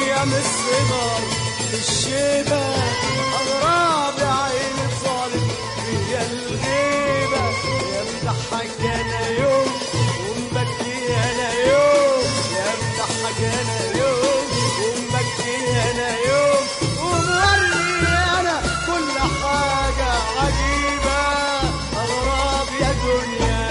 دنيا من الصغر الشيبة أغراب يا عين الظالم هي الغيبة يا مضحك أنا يوم ومبكي أنا يوم يا مضحك أنا يوم ومبكي أنا يوم وموري أنا كل حاجة عجيبة أغراب يا دنيا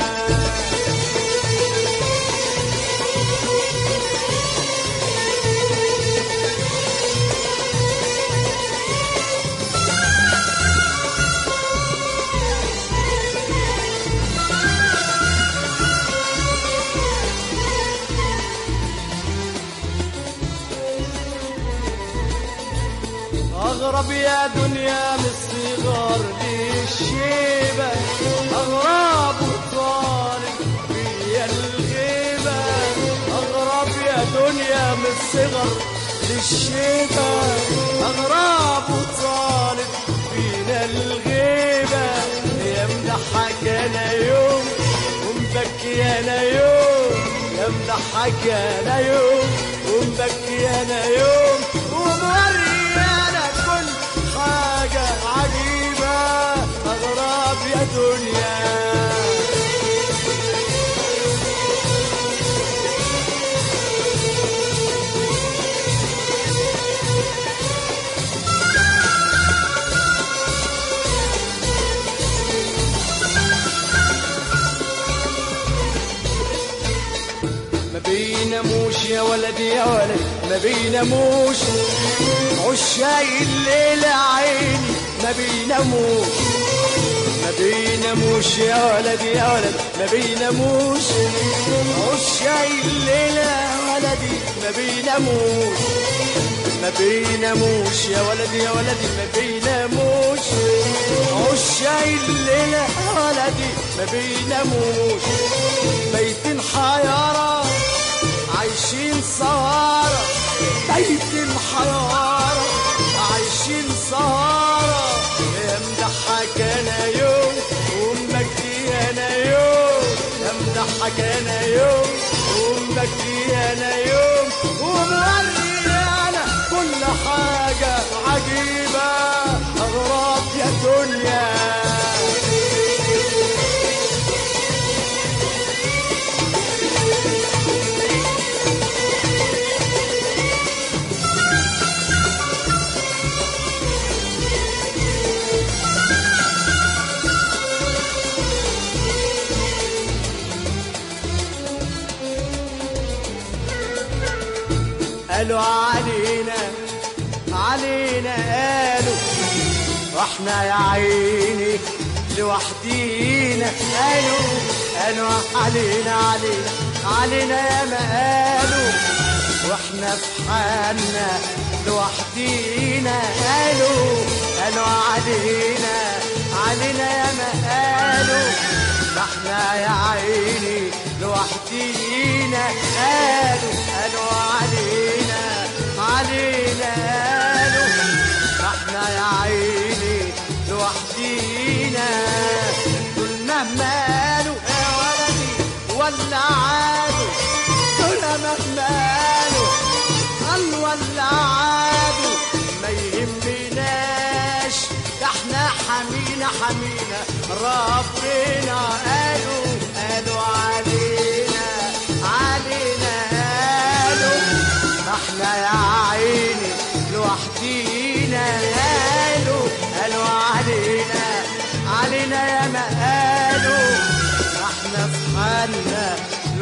أغرب يا دنيا من الصغار للشيبة أغرب وطارق فيا الغيبة أغرب يا دنيا من الصغر للشيبة أغرب وطالب فينا الغيبة يا مضحك أنا يوم ومبكي أنا يوم يا مضحك أنا يوم ومبكي أنا يوم وموري أنا كل حاجة عجيبة أغراب يا دنيا ما بيناموش يا ولد يا ولد ما بيناموش عشاق الليل عيني ما بيناموش ما بيناموش يا ولد يا ولد ما بيناموش عشاق الليل يا ولدي ما بيناموش ما بيناموش يا ولدي يا ولدي ما بيناموش عشاق الليل يا ولدي ما بيناموش بيت حيارة عايشين سهارة بيت الحيارة عايشين سهارة يا مضحك انا يوم ومبكي انا يوم يا مضحك انا يوم ومبكي انا يوم وموري انا كل حاجة عجيبة اغراب يا دنيا قالوا علينا علينا قالوا واحنا يا عيني لوحدينا قالوا قالوا علينا علينا علينا يا ما قالوا واحنا في حالنا لوحدينا قالوا قالوا علينا علينا يا ما قالوا ما احنا يا عيني لوحدينا قالوا قالوا علينا علينا قالوا ما احنا يا عيني لوحدينا دول مهما قالوا يا ولدي ولا عادوا دول مهما قالوا قال ولا عادوا ما يهمناش ده احنا حمينا حمينا ربنا قالوا قالوا علينا علينا قالوا ما احنا يا عيني لوحدينا قالوا قالوا علينا علينا يا ما قالوا ما احنا في حالنا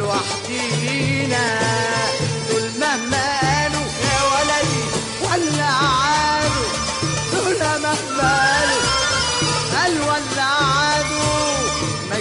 لوحدينا دول مهما قالوا يا ولدي ولا عادوا دول مهما قالوا قال ولا عادوا ما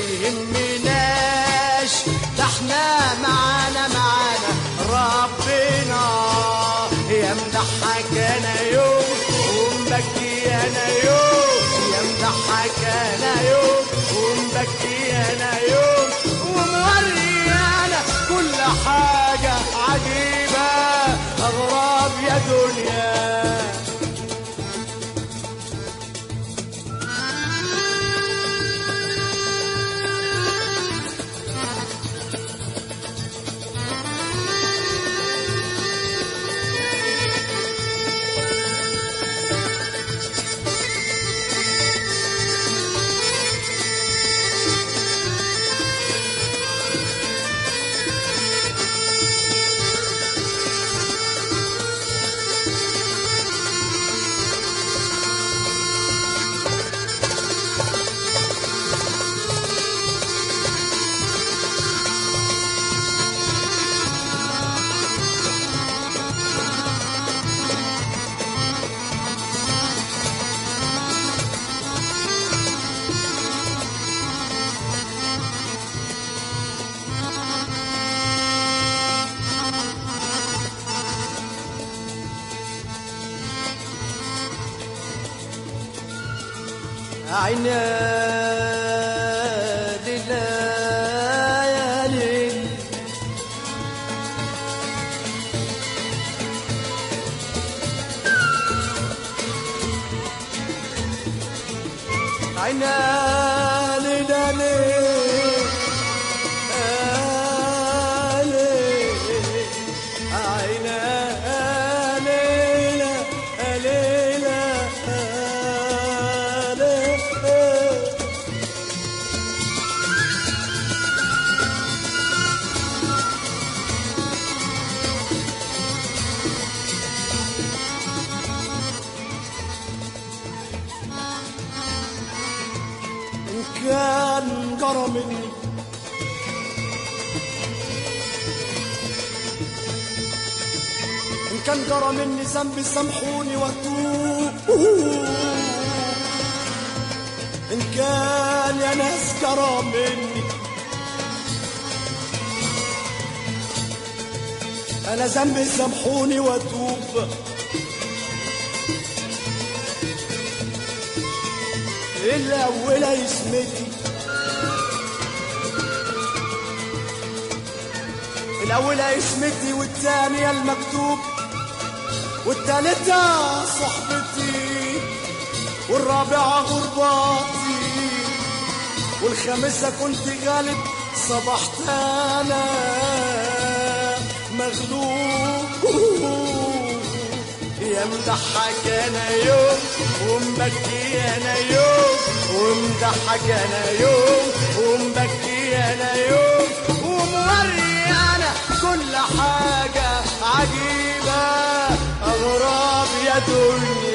يهمناش ده احنا معانا معانا ربنا يا مضحك انا يوم ومبكي انا يوم يا مضحك انا يوم ومبكي انا يوم وموري انا كل حاجة عجيبة اغراب يا دنيا عناد الليالي عناد الليالي إن كان جرى مني إن كان جرى مني ذنب سامحوني واتوب إن كان يا ناس جرى مني أنا ذنبي سامحوني واتوب الأولى اسمتي الأولى اسمتي والتانية المكتوب والتالتة صحبتي والرابعة غرباتي والخامسة كنت غالب صبحت أنا مغلوب يا مضحك انا يوم ومبكي انا يوم ومضحك انا يوم ومبكي انا يوم وموري انا كل حاجة عجيبة اغراب يا دنيا